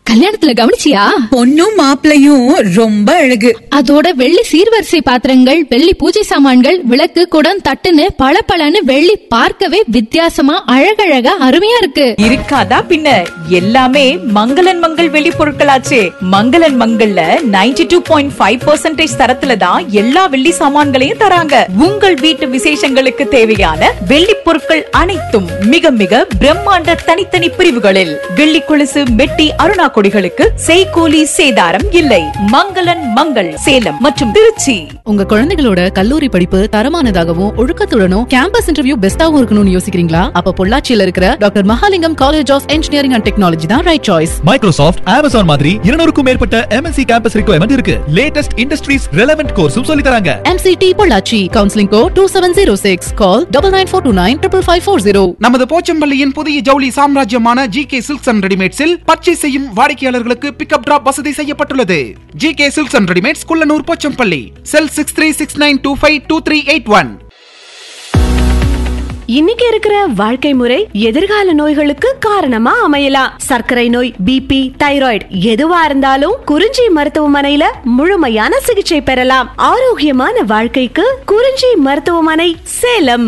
கல்யாணத்துல கவனிச்சியா பொண்ணும் மாப்பிளையும் ரொம்ப அழகு அதோட வெள்ளி சீர்வரிசை பாத்திரங்கள் வெள்ளி பூஜை சாமான்கள் விளக்கு குடம் தட்டுன்னு பளபளன்னு வெள்ளி பார்க்கவே வித்தியாசமா அழகழகா அருமையா இருக்கு இருக்காதா பின்ன எல்லாமே மங்களன் மங்கள் வெளி பொருட்களாச்சே மங்களன் மங்கள்ல 92.5% டூ பாயிண்ட் ஃபைவ் தரத்துல தான் எல்லா வெள்ளி சாமான்களையும் தராங்க உங்கள் வீட்டு விசேஷங்களுக்கு தேவையான வெள்ளி பொருட்கள் அனைத்தும் மிக மிக பிரம்மாண்ட தனித்தனி பிரிவுகளில் வெள்ளி கொலுசு மெட்டி அருணா கொடிகளுக்கு செய்கூலி சேதாரம் இல்லை மங்களன் மங்கள் சேலம் மற்றும் திருச்சி உங்க குழந்தைகளோட கல்லூரி படிப்பு தரமானதாகவும் ஒழுக்கத்துடனும் கேம்பஸ் இன்டர்வியூ பெஸ்டாவும் இருக்கணும்னு யோசிக்கிறீங்களா அப்ப பொள்ளாச்சியில இருக்கிற doctor Mahalingam college of engineering and technology தான் ரைட் சாய்ஸ் மைக்ரோசாஃப்ட் அமேசான் மாதிரி இருநூறுக்கும் மேற்பட்ட எம்என்சி கேம்பஸ் ரிக்வயர்மெண்ட் இருக்கு லேட்டஸ்ட் இண்டஸ்ட்ரீஸ் ரெலவென்ட் கோர்ஸும் சொல்லி தராங்க MCT Pollachi counselling go two seven zero six call double nine four two nine triple five four zero நமது போச்சம்பள்ளியின் புதிய ஜவுளி சாம்ராஜ்யமான ஜி கே சில்க்ஸ் அண்ட் ரெடிமேட்ஸில் பர்ச்சேஸ் செய்யும் வாடிக்கையாளர்களுக்கு பிக்கப் டிராப் வசதி செய்யப்பட்டுள்ளது G K silks and readymades Kullanur Pochampalli cell six three six nine two five two three eight one இன்னைக்கு இருக்கிற வாழ்க்கை முறை எதிர்கால நோய்களுக்கு காரணமா அமையலாம் சர்க்கரை நோய் பிபி தைராய்டு எதுவா இருந்தாலும் குறிஞ்சி மருத்துவமனையில முழுமையான சிகிச்சை பெறலாம் ஆரோக்கியமான வாழ்க்கைக்கு குறிஞ்சி மருத்துவமனை சேலம்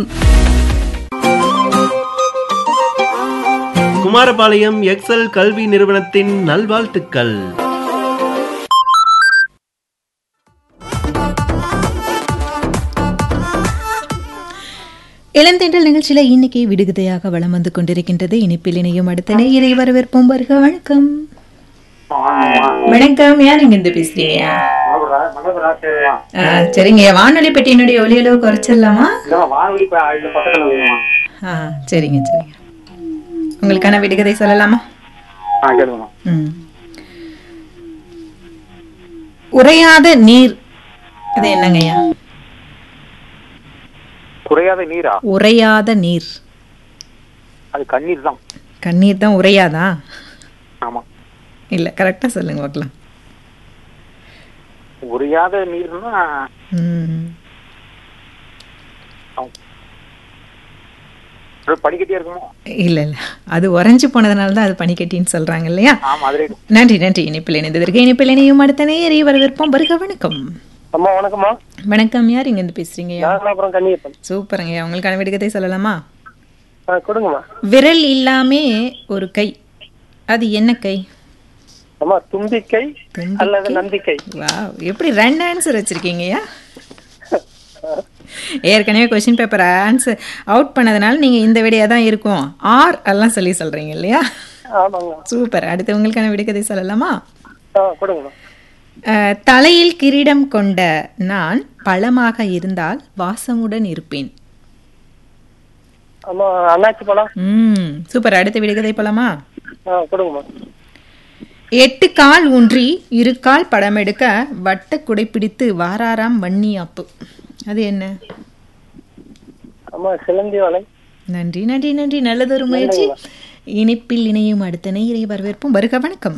குமாரபாளையம் எக்ஸல் கல்வி நிறுவனத்தின் நல்வாழ்த்துக்கள் இளந்தென்றல் நிகழ்ச்சியில இன்னைக்கு விடுகதையாக வளம் வந்து கொண்டிருக்கின்றது இனிப்பில் இணையும் அடுத்த நேயரை வரவேற்போம் வருக வணக்கம் வணக்கம் யார் இங்க இருந்து பேசுறீங்க ஆ, சரிங்க வானொலி பெட்டியினுடைய ஒலியளவு குறைச்சிடலாமா ஆ சரிங்க சரிங்க உங்களுக்கான விடுகதை சொல்லலாமா ம். உறையாத நீர் அது என்னங்கய்யா குறையாத நீரா உறையாத நீர் அது கண்ணீர் தான் கண்ணீர் தான் உறையாதா ஆமா இல்ல கரெக்டா சொல்லுங்க பார்க்கலாம் உறையாத நீர்னா ம். அது படிக்கட்டே இருக்குமோ இல்ல இல்ல அது உறைஞ்சு போனதுனால தான் அது பனிக்கட்டின்னு சொல்றாங்க இல்லையா ஆமா அதுல நன்றி நன்றி இனிப்பில் இணைந்ததற்கு இனிப்பில் இணையும் அடுத்த நேயரை வரவேற்போம் வருக வணக்கம் அம்மா வணக்கம்மா வணக்கம் யார் இங்க இருந்து பேசுறீங்கய்யா அப்புறம் கண்ணியப்பன் சூப்பருங்கய்யா உங்களுக்கான விடுகதை சொல்லலாமா கொடுங்கம்மா விரல் இல்லாமே ஒரு கை அது என்ன கை அம்மா தும்பிக்கை அல்லது நம்பிக்கை வாவ் எப்படி ரெண்டு ஆன்சர் வச்சிருக்கீங்கய்யா ஏற்கனவே கொஸ்டின் பேப்பர் ஆன்சர் அவுட் பண்ணதுனால நீங்க இந்த விடையா தான் இருக்கும் ஆர் எல்லாம் சொல்லி சொல்றீங்க இல்லையா ஆமாங்க சூப்பர் அடுத்து உங்களுக்கான விடுகதை சொல்லலாமா ஆ கொடுங்கம்மா அஹ், தலையில் கிரீடம் கொண்ட நான் பழமாக இருந்தால் வாசமுடன் இருப்பேன் அம்மா அண்ணாச்சி பழம் ம் சூப்பர் அடுத்த விடுகதை போலாமா ஆ கொடுங்கம்மா எட்டு கால் ஊன்றி இரு கால் படம் எடுக்க வட்ட குடைப்பிடித்து வாராராம் வன்னி அப்பு அது என்ன அம்மா சிலந்தி வலை நன்றி நன்றி நன்றி நல்லதொரு முயற்சி இனிப்பில் இணையும் அடுத்த நேயரை வரவேற்போம் வருக வணக்கம்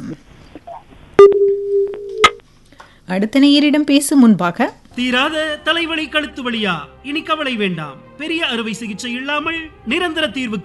அடுத்த நேயரிடம் பேசும் முன்பாக தீராத தலைவலி கழுத்து வலியா இனி கவலை வேண்டாம் பெரிய அறுவை சிகிச்சை இல்லாமல் நிரந்தர தீர்வுக்கு